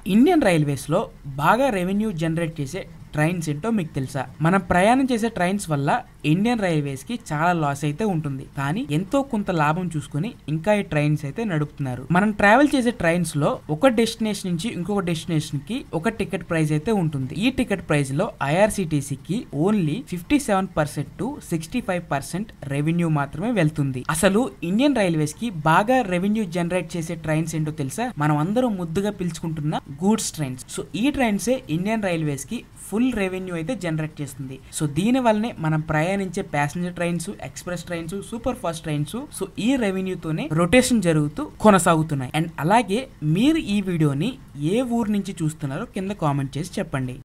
Indian railways లో బాగా revenue generate చేసే ట్రైన్స్ ఏంటో మీకు తెలుసా మనం ప్రయాణం చేసే ట్రైన్స్ వల్ల ఇండియన్ రైల్వేస్ కి చాలా లాస్ అయితే ఉంటుంది కానీ ఎంతో కొంత లాభం చూసుకొని ఇంకా ఈ ట్రైన్స్ అయితే నడుపుతున్నారు మనం ట్రావెల్ చేసే ట్రైన్స్ లో ఒక డెస్టినేషన్ నుంచి ఇంకొక డెస్టినేషన్ కి ఒక టికెట్ ప్రైస్ అయితే ఉంటుంది ఈ టికెట్ ప్రైస్ లో ఐఆర్సిటిసి కి only fifty seven percent to sixty five percent revenue మాత్రమే వెళ్తుంది అసలు ఇండియన్ రైల్వేస్ కి బాగా రెవెన్యూ జనరేట్ చేసే ట్రైన్స్ ఏంటో తెలుసా మనం అందరం ముద్దుగా పిలుచుకుంటున్న గూడ్స్ ట్రైన్స్ సో ఈ ట్రైన్సే ఇండియన్ రైల్వేస్ కి ఫుల్ రెవెన్యూ అయితే జనరేట్ చేస్తుంది సో దీని వల్లనే మనం ప్రయాణించే passenger trains express trains super fast trains so ఈ రెవెన్యూతోనే రొటేషన్ జరుగుతూ కొనసాగుతున్నాయి అండ్ అలాగే మీరు ఈ వీడియోని ఏ ఊరు నుంచి చూస్తున్నారో కింద కామెంట్ చేసి చెప్పండి